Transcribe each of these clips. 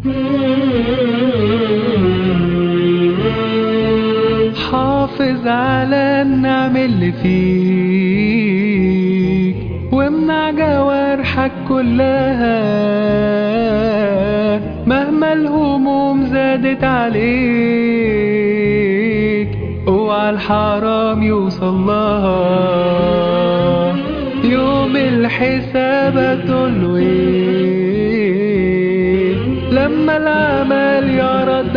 حافظ على النعم اللي فيك وامنع جوارحك كلها مهما الهموم زادت عليك اوعى الحرام يوصل لها يوم الحساب هتقوله ايه لما العمل يرد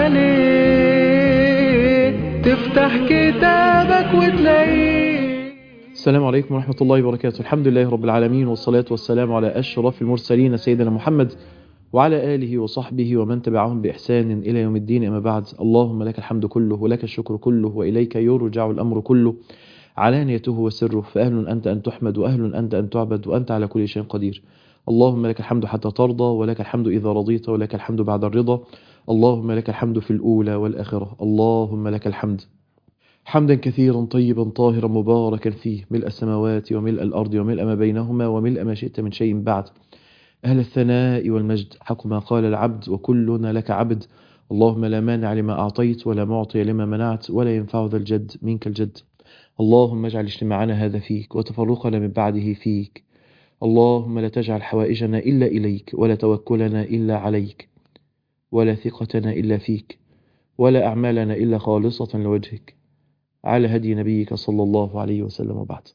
عليك تفتح كتابك وتلاقيه السلام عليكم ورحمة الله وبركاته الحمد لله رب العالمين والصلاة والسلام على أشرف المرسلين سيدنا محمد وعلى آله وصحبه ومن تبعهم بإحسان إلى يوم الدين أما بعد اللهم لك الحمد كله ولك الشكر كله وإليك يرجع الأمر كله علانيته وسره فأهل أنت أن تحمد وأهل أنت أن تعبد وأنت على كل شيء قدير اللهم لك الحمد حتى ترضى ولك الحمد إذا رضيت ولك الحمد بعد الرضا اللهم لك الحمد في الأولى والآخرة اللهم لك الحمد حمدا كثيرا طيبا طاهرا مباركا فيه ملء السماوات وملء الأرض وملء ما بينهما وملء ما شئت من شيء بعد أهل الثناء والمجد حق ما قال العبد وكلنا لك عبد اللهم لا مانع لما أعطيت ولا معطي لما منعت ولا ينفع ذا الجد منك الجد اللهم اجعل اجتماعنا هذا فيك وتفرقنا من بعده فيك اللهم لا تجعل حوائجنا إلا إليك ولا توكلنا إلا عليك ولا ثقتنا إلا فيك ولا أعمالنا إلا خالصة لوجهك على هدي نبيك صلى الله عليه وسلم وبعد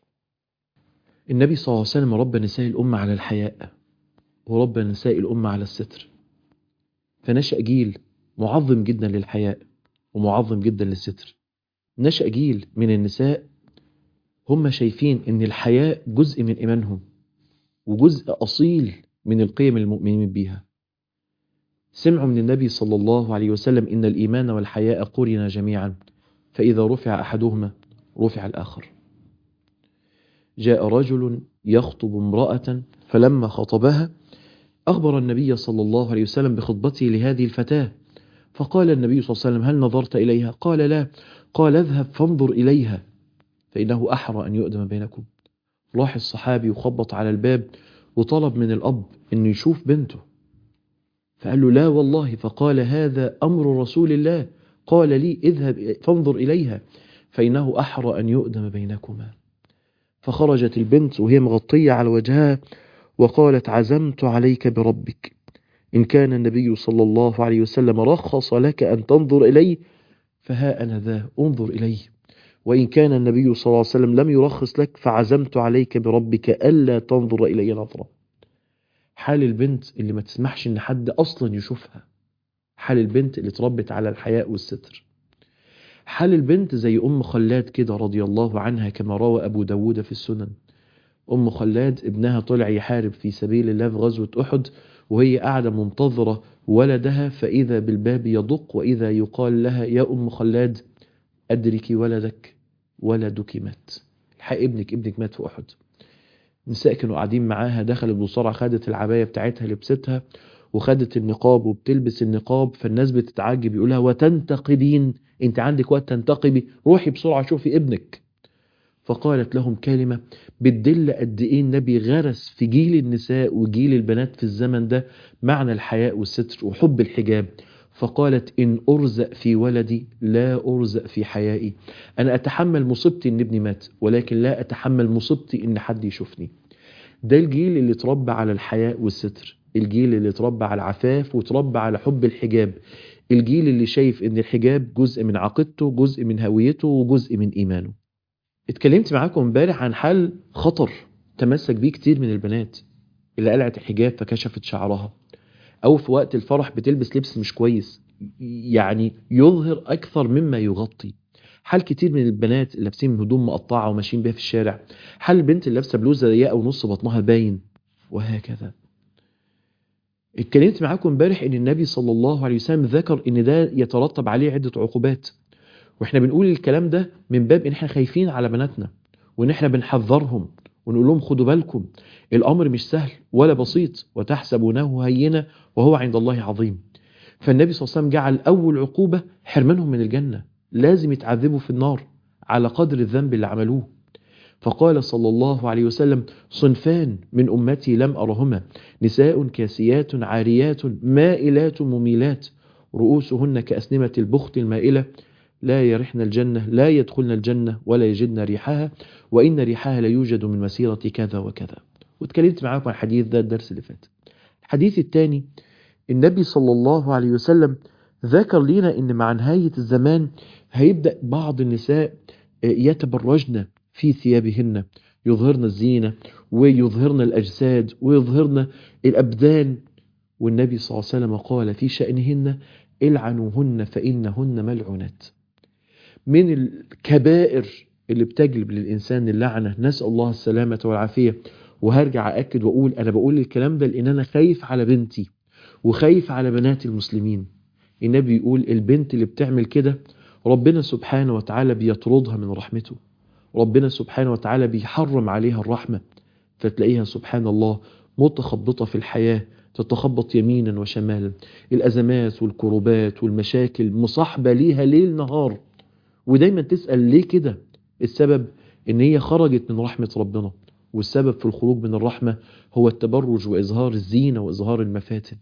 النبي صلى الله عليه وسلم ربى نساء الأمة على الحياء وربى نساء الأمة على الستر فنشأ جيل معظم جدا للحياء ومعظم جدا للستر نشأ جيل من النساء هم شايفين ان الحياء جزء من ايمانهم وجزء اصيل من القيم المؤمنين بيها سمعوا من النبي صلى الله عليه وسلم ان الايمان والحياء قرنا جميعا فاذا رفع احدهما رفع الاخر جاء رجل يخطب امراه فلما خطبها اخبر النبي صلى الله عليه وسلم بخطبته لهذه الفتاه فقال النبي صلى الله عليه وسلم هل نظرت اليها قال لا قال اذهب فانظر اليها فإنه أحرى أن يؤدم بينكم راح الصحابي وخبط على الباب وطلب من الأب أنه يشوف بنته فقال له لا والله فقال هذا أمر رسول الله قال لي اذهب فانظر إليها فإنه أحرى أن يؤدم بينكما فخرجت البنت وهي مغطية على وجهها وقالت عزمت عليك بربك إن كان النبي صلى الله عليه وسلم رخص لك أن تنظر إليه فها أنا ذا انظر إليه وإن كان النبي صلى الله عليه وسلم لم يرخص لك فعزمت عليك بربك ألا تنظر إلي نظرة حال البنت اللي ما تسمحش إن حد أصلا يشوفها حال البنت اللي اتربت على الحياء والستر حال البنت زي أم خلاد كده رضي الله عنها كما روى أبو داود في السنن أم خلاد ابنها طلع يحارب في سبيل الله في غزوة أحد وهي قاعدة منتظرة ولدها فإذا بالباب يدق وإذا يقال لها يا أم خلاد أدركي ولدك ولدك مات الحق ابنك ابنك مات في أحد نساء كانوا قاعدين معاها دخلت بسرعة خدت العباية بتاعتها لبستها وخدت النقاب وبتلبس النقاب فالناس بتتعجب يقولها وتنتقبين انت عندك وقت تنتقبي روحي بسرعة شوفي ابنك فقالت لهم كلمة بتدل قد ايه النبي غرس في جيل النساء وجيل البنات في الزمن ده معنى الحياء والستر وحب الحجاب فقالت إن أرزق في ولدي لا أرزق في حيائي أنا أتحمل مصيبتي إن ابني مات ولكن لا أتحمل مصيبتي إن حد يشوفني ده الجيل اللي اتربى على الحياء والستر الجيل اللي اتربى على العفاف وتربى على حب الحجاب الجيل اللي شايف إن الحجاب جزء من عقيدته جزء من هويته وجزء من إيمانه اتكلمت معاكم امبارح عن حال خطر تمسك بيه كتير من البنات اللي قلعت الحجاب فكشفت شعرها او في وقت الفرح بتلبس لبس مش كويس يعني يظهر اكثر مما يغطي حال كتير من البنات اللي لابسين هدوم مقطعه وماشيين بيها في الشارع حال البنت اللي لابسه بلوزه ضيقه ونص بطنها باين وهكذا اتكلمت معاكم امبارح ان النبي صلى الله عليه وسلم ذكر ان ده يترتب عليه عده عقوبات واحنا بنقول الكلام ده من باب ان احنا خايفين على بناتنا وان احنا بنحذرهم ونقول لهم خدوا بالكم الأمر مش سهل ولا بسيط وتحسبونه هينة وهو عند الله عظيم فالنبي صلى الله عليه وسلم جعل أول عقوبة حرمانهم من الجنة لازم يتعذبوا في النار على قدر الذنب اللي عملوه فقال صلى الله عليه وسلم صنفان من أمتي لم أرهما نساء كاسيات عاريات مائلات مميلات رؤوسهن كأسنمة البخت المائلة لا يرحن الجنة لا يدخلن الجنة ولا يجدن ريحها وإن ريحها لا يوجد من مسيرة كذا وكذا واتكلمت معاكم عن الحديث ده الدرس اللي فات الحديث الثاني النبي صلى الله عليه وسلم ذكر لنا ان مع نهاية الزمان هيبدأ بعض النساء يتبرجن في ثيابهن يظهرن الزينة ويظهرن الأجساد ويظهرن الأبدان والنبي صلى الله عليه وسلم قال في شأنهن العنوهن فإنهن ملعونات من الكبائر اللي بتجلب للإنسان اللعنة نسأل الله السلامة والعافية وهرجع أكد وأقول أنا بقول الكلام ده لأن أنا خايف على بنتي وخايف على بنات المسلمين النبي يقول البنت اللي بتعمل كده ربنا سبحانه وتعالى بيطردها من رحمته ربنا سبحانه وتعالى بيحرم عليها الرحمة فتلاقيها سبحان الله متخبطة في الحياة تتخبط يمينا وشمالا الأزمات والكروبات والمشاكل مصاحبة ليها ليل نهار ودايما تسأل ليه كده السبب ان هي خرجت من رحمة ربنا والسبب في الخروج من الرحمة هو التبرج وإظهار الزينة وإظهار المفاتن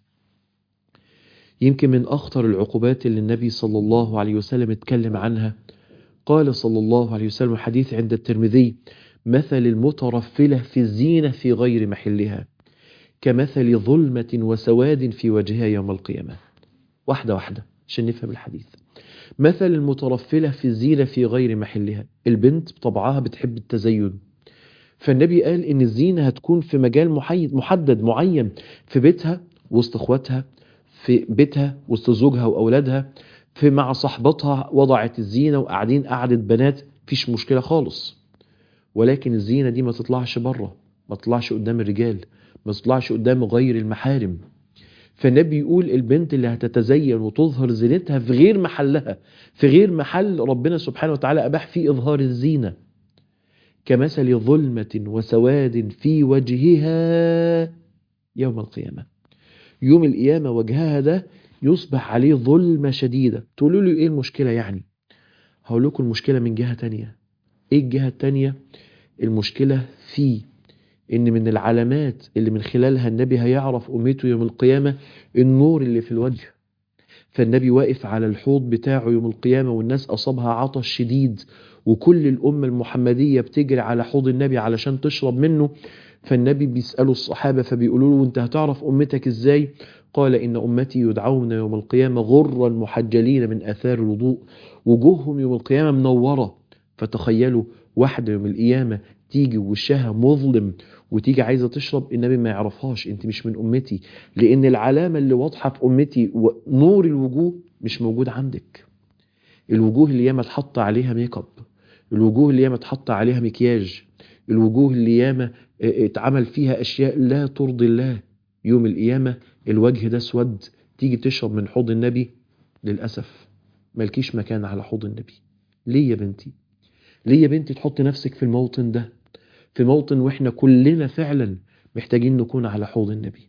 يمكن من أخطر العقوبات اللي النبي صلى الله عليه وسلم اتكلم عنها قال صلى الله عليه وسلم حديث عند الترمذي مثل المترفلة في الزينة في غير محلها كمثل ظلمة وسواد في وجهها يوم القيامة واحدة واحدة عشان نفهم الحديث مثل المترفلة في الزينة في غير محلها البنت بطبعها بتحب التزين فالنبي قال ان الزينة هتكون في مجال محيد محدد معين في بيتها وسط اخواتها في بيتها وسط زوجها واولادها في مع صاحبتها وضعت الزينة وقاعدين قعدة بنات فيش مشكلة خالص ولكن الزينة دي ما تطلعش بره ما تطلعش قدام الرجال ما تطلعش قدام غير المحارم فالنبي يقول البنت اللي هتتزين وتظهر زينتها في غير محلها في غير محل ربنا سبحانه وتعالى أباح فيه إظهار الزينة كمثل ظلمة وسواد في وجهها يوم القيامة يوم القيامة وجهها ده يصبح عليه ظلمة شديدة تقولوا لي ايه المشكلة يعني هقول لكم المشكلة من جهة تانية ايه الجهة التانية المشكلة في ان من العلامات اللي من خلالها النبي هيعرف امته يوم القيامة النور اللي في الوجه فالنبي واقف على الحوض بتاعه يوم القيامة والناس أصابها عطش شديد وكل الأمة المحمدية بتجري على حوض النبي علشان تشرب منه فالنبي بيسألوا الصحابة فبيقولوا له وانت هتعرف أمتك ازاي قال إن أمتي يدعون يوم القيامة غرا محجلين من آثار الوضوء وجوههم يوم القيامة منورة فتخيلوا واحدة يوم القيامة تيجي وشها مظلم وتيجي عايزة تشرب النبي ما يعرفهاش انت مش من أمتي لأن العلامة اللي واضحة في أمتي نور الوجوه مش موجود عندك الوجوه اللي ياما اتحط عليها ميك اب الوجوه اللي ياما اتحط عليها مكياج الوجوه اللي ياما اتعمل فيها أشياء لا ترضي الله يوم القيامة الوجه ده اسود تيجي تشرب من حوض النبي للأسف ملكيش مكان على حوض النبي ليه يا بنتي ليه يا بنتي تحط نفسك في الموطن ده في موطن واحنا كلنا فعلا محتاجين نكون على حوض النبي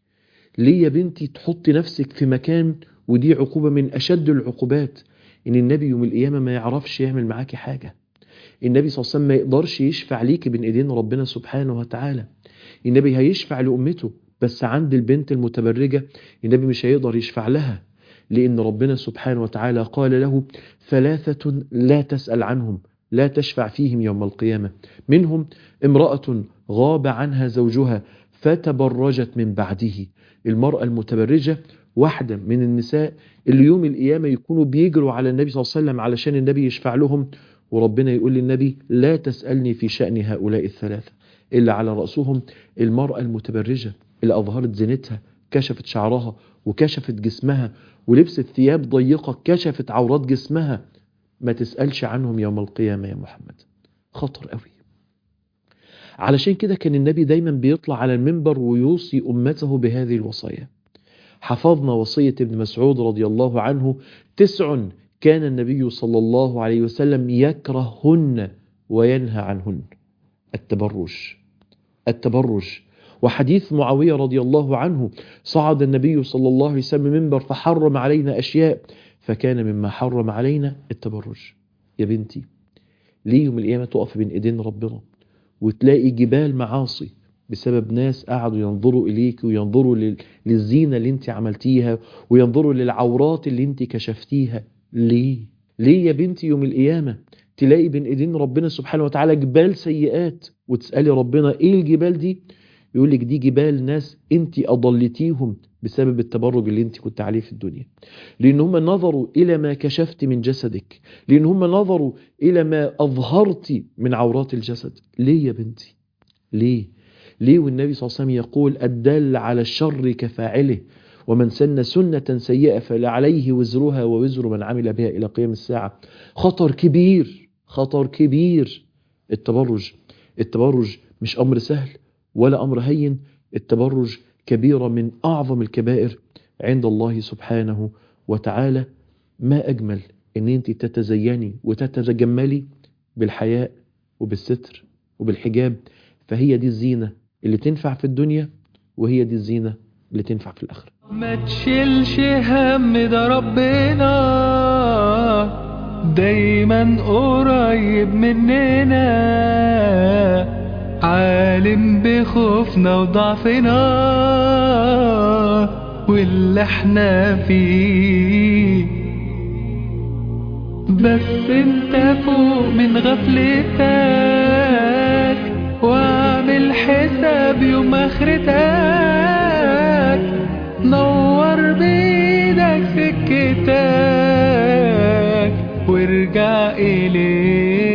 ليه يا بنتي تحط نفسك في مكان ودي عقوبة من أشد العقوبات إن النبي يوم القيامة ما يعرفش يعمل معاكي حاجة النبي صلى الله عليه وسلم ما يقدرش يشفع ليك بين ايدين ربنا سبحانه وتعالى النبي هيشفع لأمته بس عند البنت المتبرجة النبي مش هيقدر يشفع لها لأن ربنا سبحانه وتعالى قال له ثلاثة لا تسأل عنهم لا تشفع فيهم يوم القيامة منهم امرأة غاب عنها زوجها فتبرجت من بعده المرأة المتبرجة واحدة من النساء اللي يوم القيامة يكونوا بيجروا على النبي صلى الله عليه وسلم علشان النبي يشفع لهم وربنا يقول للنبي لا تسألني في شأن هؤلاء الثلاثة إلا على رأسهم المرأة المتبرجة اللي أظهرت زينتها كشفت شعرها وكشفت جسمها ولبست ثياب ضيقة كشفت عورات جسمها ما تسألش عنهم يوم القيامة يا محمد خطر قوي علشان كده كان النبي دايما بيطلع على المنبر ويوصي أمته بهذه الوصايا حفظنا وصية ابن مسعود رضي الله عنه تسع كان النبي صلى الله عليه وسلم يكرههن وينهى عنهن التبرج التبرج وحديث معاوية رضي الله عنه صعد النبي صلى الله عليه وسلم منبر فحرم علينا أشياء فكان مما حرم علينا التبرج يا بنتي ليه يوم القيامة تقف بين ايدين ربنا وتلاقي جبال معاصي بسبب ناس قعدوا ينظروا إليك وينظروا لل- للزينة اللي انت عملتيها وينظروا للعورات اللي انت كشفتيها ليه؟ ليه يا بنتي يوم القيامة تلاقي بين ايدين ربنا سبحانه وتعالى جبال سيئات وتسألي ربنا ايه الجبال دي؟ يقول لك دي جبال ناس انت اضلتيهم بسبب التبرج اللي انت كنت عليه في الدنيا لان هم نظروا الى ما كشفت من جسدك لان هم نظروا الى ما اظهرت من عورات الجسد ليه يا بنتي ليه ليه والنبي صلى الله عليه وسلم يقول الدال على الشر كفاعله ومن سن سنة سيئة فلعليه وزرها ووزر من عمل بها إلى قيام الساعة خطر كبير خطر كبير التبرج التبرج مش أمر سهل ولا أمر هين التبرج كبيرة من أعظم الكبائر عند الله سبحانه وتعالى ما أجمل أن أنت تتزيني وتتجملي بالحياء وبالستر وبالحجاب فهي دي الزينة اللي تنفع في الدنيا وهي دي الزينة اللي تنفع في الآخرة ما تشيلش هم ده ربنا دايما قريب مننا عالم بخوفنا وضعفنا واللي احنا فيه بس انت فوق من غفلتك واعمل حساب يوم اخرتك نور بيدك سكتك وارجع اليه